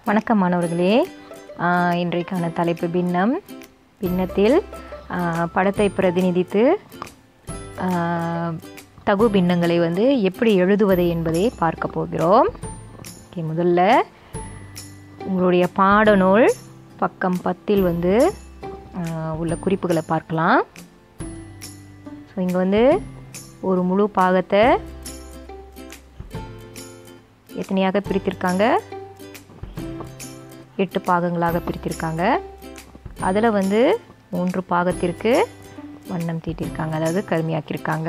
வணக்கம் மாணவர்களே ஆஹ் இன்றைக்கான தலைப்பு பின்னம் பின்னத்தில் ஆஹ் படத்தை பிரதிநிதித்து ஆஹ் தகு பின்னங்களை வந்து எப்படி எழுதுவது என்பதை பார்க்க போகிறோம் ஓகே முதல்ல உங்களுடைய பாடநூல் பக்கம் பத்தில் வந்து ஆஹ் உள்ள குறிப்புகளை பார்க்கலாம் ஸோ இங்கே வந்து ஒரு முழு பாகத்தை எத்தனையாக பிரித்திருக்காங்க எட்டு பாகங்களாக பிரித்திருக்காங்க அதில் வந்து மூன்று பாகத்திற்கு வண்ணம் தீட்டியிருக்காங்க அதாவது கருமையாக்கியிருக்காங்க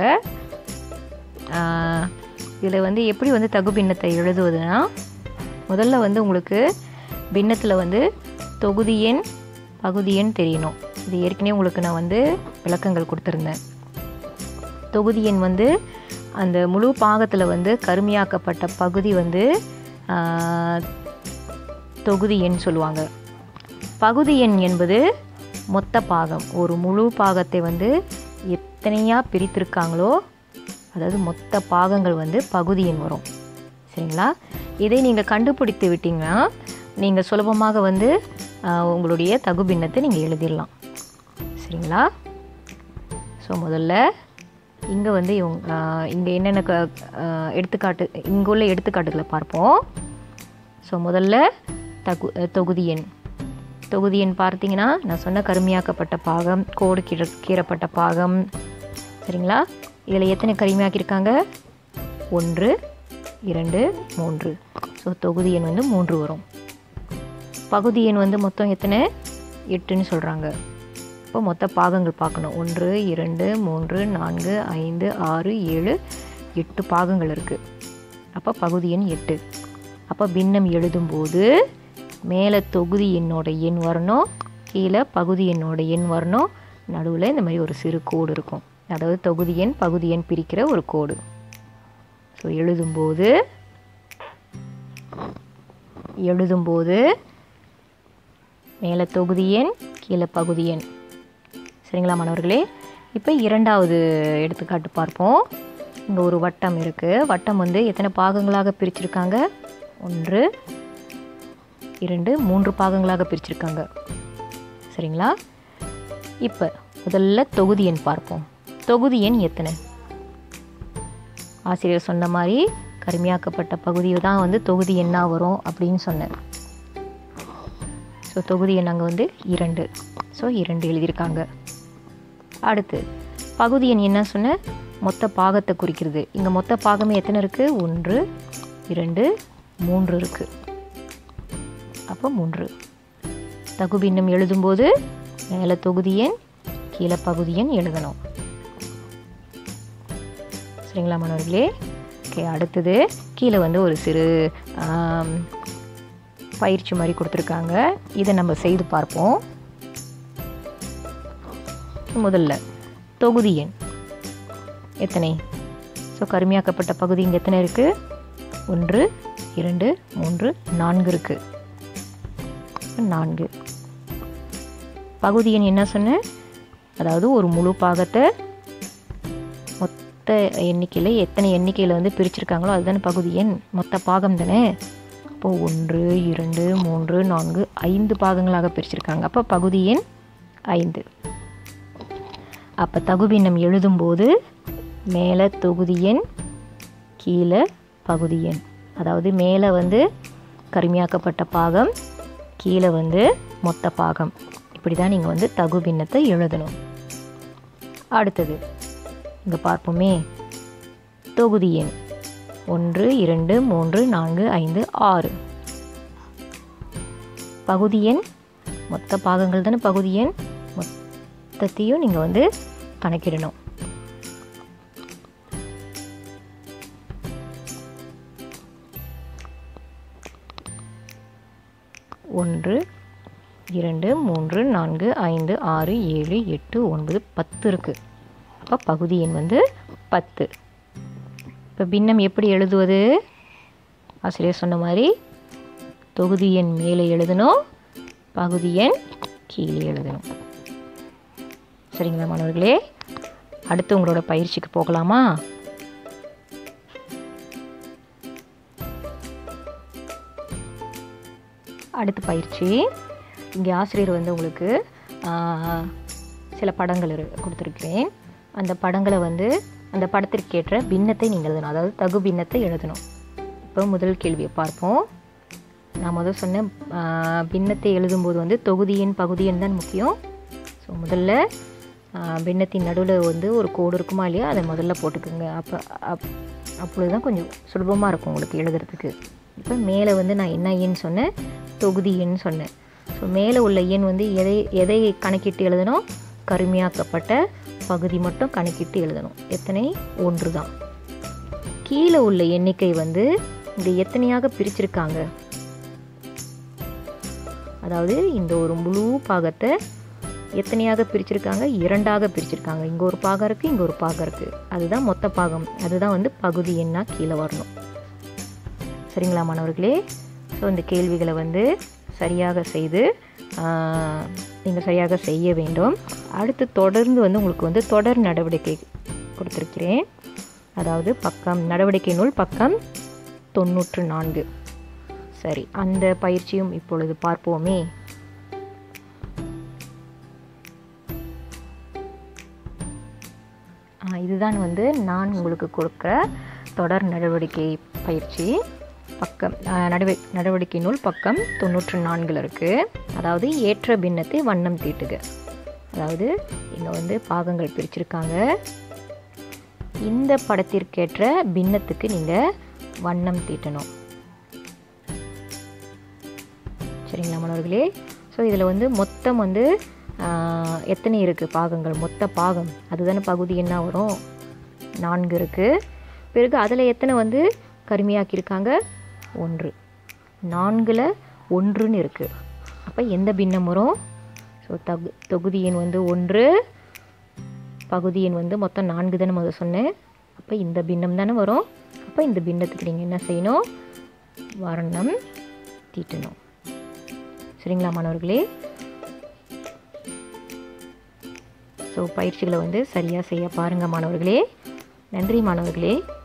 இதில் வந்து எப்படி வந்து தகு பின்னத்தை எழுதுவதுன்னா முதல்ல வந்து உங்களுக்கு பின்னத்தில் வந்து தொகுதி எண் பகுதி எண் தெரியணும் இது ஏற்கனவே உங்களுக்கு நான் வந்து விளக்கங்கள் கொடுத்துருந்தேன் தொகுதி எண் வந்து அந்த முழு பாகத்தில் வந்து கருமையாக்கப்பட்ட பகுதி வந்து ஆஹ், தொகுதி எண் சொல்லுவாங்க பகுதி எண் என்பது மொத்த பாகம் ஒரு முழு பாகத்தை வந்து எத்தனையாக பிரித்திருக்காங்களோ அதாவது மொத்த பாகங்கள் வந்து பகுதி எண் வரும் சரிங்களா இதை நீங்கள் கண்டுபிடித்து விட்டீங்கன்னா நீங்கள் சுலபமாக வந்து ஆஹ், உங்களுடைய தகு பின்னத்தை நீங்கள் எழுதிடலாம் சரிங்களா ஸோ முதல்ல இங்கே வந்து இவங்க இங்கே என்னென்ன க ஆஹ் எடுத்துக்காட்டு இங்கே உள்ள எடுத்துக்காட்டுகளை பார்ப்போம் ஸோ முதல்ல தகு அஹ் தொகுதி எண் தொகுதி எண் பார்த்தீங்கன்னா நான் சொன்ன கருமையாக்கப்பட்ட பாகம் கோடு கீற கீறப்பட்ட பாகம் சரிங்களா இதில் எத்தனை கருமையாக்கியிருக்காங்க ஒன்று இரண்டு மூன்று ஸோ தொகுதி எண் வந்து மூன்று வரும் பகுதி எண் வந்து மொத்தம் எத்தனை எட்டுன்னு சொல்கிறாங்க இப்போ மொத்த பாகங்கள் பார்க்கணும் ஒன்று இரண்டு மூன்று நான்கு ஐந்து ஆறு ஏழு எட்டு பாகங்கள் இருக்குது அப்போ பகுதி எண் எட்டு அப்போ பின்னம் எழுதும்போது மேலே தொகுதி எண்ணோட எண் வரணும் கீழே பகுதி எண்ணோட எண் வரணும் நடுவில் இந்த மாதிரி ஒரு சிறு கோடு இருக்கும் அதாவது தொகுதி எண் பகுதி எண் பிரிக்கிற ஒரு கோடு ஸோ எழுதும்போது எழுதும்போது மேலே தொகுதி எண் கீழே பகுதி எண் சரிங்களா மாணவர்களே இப்போ இரண்டாவது எடுத்துக்காட்டு பார்ப்போம் இங்கே ஒரு வட்டம் இருக்குது வட்டம் வந்து எத்தனை பாகங்களாக பிரிச்சிருக்காங்க ஒன்று இரண்டு மூன்று பாகங்களாக பிரிச்சிருக்காங்க சரிங்களா இப்போ முதல்ல தொகுதி எண் பார்ப்போம் தொகுதி எண் எத்தனை ஆசிரியர் சொன்ன மாதிரி கருமையாக்கப்பட்ட பகுதி தான் வந்து தொகுதி எண்ணாக வரும் அப்படின்னு சொன்னேன் ஸோ தொகுதி எண் அங்கே வந்து இரண்டு ஸோ இரண்டு எழுதியிருக்காங்க அடுத்து பகுதி எண் என்ன சொன்ன மொத்த பாகத்தை குறிக்கிறது இங்கே மொத்த பாகமே எத்தனை இருக்குது ஒன்று இரண்டு மூன்று இருக்குது அப்போ மூன்று தகு பின்னம் எழுதும்போது மேலே தொகுதி எண் கீழே பகுதி எண் எழுதணும் சரிங்களா மாணவர்களே ஓகே அடுத்தது கீழே வந்து ஒரு சிறு ஆம், பயிற்சி மாதிரி கொடுத்துருக்காங்க இதை நம்ம செய்து பார்ப்போம் முதல்ல தொகுதி எண் எத்தனை ஸோ கருமையாக்கப்பட்ட பகுதி இங்கே எத்தனை இருக்குது ஒன்று இரண்டு மூன்று நான்கு இருக்குது நான்கு பகுதி எண் என்ன சொன்னேன் அதாவது ஒரு முழு பாகத்தை மொத்த எண்ணிக்கையில் எத்தனை எண்ணிக்கையில் வந்து பிரிச்சிருக்காங்களோ அதுதானே பகுதி எண் மொத்த பாகம் தானே அப்போது ஒன்று இரண்டு மூன்று நான்கு ஐந்து பாகங்களாக பிரிச்சிருக்காங்க அப்போ பகுதி எண் ஐந்து அப்போ தகுபின்னம் எழுதும்போது மேலே தொகுதி எண் கீழே பகுதி எண் அதாவது மேலே வந்து கருமையாக்கப்பட்ட பாகம் கீழே வந்து மொத்த பாகம் இப்படி தான் நீங்கள் வந்து தகு பின்னத்தை எழுதணும் அடுத்தது இங்கே பார்ப்போமே தொகுதி எண் ஒன்று இரண்டு மூன்று நான்கு ஐந்து ஆறு பகுதி எண் மொத்த பாகங்கள் தானே பகுதி எண் மொத்தத்தையும் நீங்கள் வந்து கணக்கிடணும் ஒன்று இரண்டு மூன்று நான்கு ஐந்து ஆறு ஏழு எட்டு ஒன்பது பத்து இருக்குது அப்போ பகுதி எண் வந்து பத்து இப்போ பின்னம் எப்படி எழுதுவது ஆசிரியர் சொன்ன மாதிரி தொகுதி எண் மேலே எழுதணும் பகுதி எண் கீழே எழுதணும் சரிங்களா மாணவர்களே அடுத்து உங்களோட பயிற்சிக்கு போகலாமா அடுத்த பயிற்சி இங்கே ஆசிரியர் வந்து உங்களுக்கு ஆஹ், சில படங்கள் இரு கொடுத்துருக்கிறேன் அந்த படங்களை வந்து அந்த படத்திற்கேற்ற பின்னத்தை நீங்கள் எழுதணும் அதாவது தகு பின்னத்தை எழுதணும் இப்போ முதல் கேள்வியை பார்ப்போம் நான் முதல் சொன்னேன் ஆஹ், பின்னத்தை எழுதும்போது வந்து தொகுதியின் பகுதியின் தான் முக்கியம் ஸோ முதல்ல ஆஹ், பின்னத்தின் நடுவில் வந்து ஒரு கோடு இருக்குமா இல்லையா அதை முதல்ல போட்டுக்கோங்க அப்போ அப் அப்பொழுது தான் கொஞ்சம் சுலபமாக இருக்கும் உங்களுக்கு எழுதுறதுக்கு இப்போ மேலே வந்து நான் என்ன எண் சொன்னேன் தொகுதி எண் சொன்னேன் ஸோ மேலே உள்ள எண் வந்து எதை எதை கணக்கிட்டு எழுதணும் கருமையாக்கப்பட்ட பகுதி மட்டும் கணக்கிட்டு எழுதணும் எத்தனை ஒன்று தான் கீழே உள்ள எண்ணிக்கை வந்து இங்கே எத்தனையாக பிரிச்சிருக்காங்க அதாவது இந்த ஒரு முழு பாகத்தை எத்தனையாக பிரிச்சிருக்காங்க இரண்டாக பிரிச்சிருக்காங்க இங்கே ஒரு பாகம் இருக்குது இங்கே ஒரு பாகம் இருக்குது அதுதான் மொத்த பாகம் அதுதான் வந்து பகுதி எண்ணா கீழே வரணும் சரிங்களா மாணவர்களே ஸோ இந்த கேள்விகளை வந்து சரியாக செய்து நீங்கள் சரியாக செய்ய வேண்டும் அடுத்து தொடர்ந்து வந்து உங்களுக்கு வந்து தொடர் நடவடிக்கை கொடுத்துருக்கிறேன் அதாவது பக்கம் நடவடிக்கை நூல் பக்கம் தொண்ணூற்று நான்கு சரி அந்த பயிற்சியும் இப்பொழுது பார்ப்போமே ஆ, இதுதான் வந்து நான் உங்களுக்கு கொடுக்குற தொடர் நடவடிக்கை பயிற்சி பக்கம் ஆ, நடவ நடவடிக்கை நூல் பக்கம் தொண்ணூற்று நான்கில் இருக்குது அதாவது ஏற்ற பின்னத்தை வண்ணம் தீட்டுக அதாவது இங்கே வந்து பாகங்கள் பிரிச்சிருக்காங்க இந்த படத்திற்கேற்ற பின்னத்துக்கு நீங்கள் வண்ணம் தீட்டணும் சரிங்களா மாணவர்களே ஸோ இதில் வந்து மொத்தம் வந்து ஆஹ், எத்தனை இருக்குது பாகங்கள் மொத்த பாகம் அதுதானே பகுதி என்ன வரும் நான்கு இருக்குது பிறகு அதில் எத்தனை வந்து கருமையாக்கியிருக்காங்க ஒன்று நான்கில் ஒன்றுன்னு இருக்குது அப்போ எந்த பின்னம் வரும் ஸோ தகு தொகுதி எண் வந்து ஒன்று பகுதி எண் வந்து மொத்தம் நான்கு தானே முதல் சொன்னேன் அப்போ இந்த பின்னம் தானே வரும் அப்போ இந்த பின்னத்துக்கு நீங்கள் என்ன செய்யணும் வர்ணம் தீட்டணும் சரிங்களா மாணவர்களே ஸோ பயிற்சிகளை வந்து சரியாக செய்ய பாருங்கள் மாணவர்களே நன்றி மாணவர்களே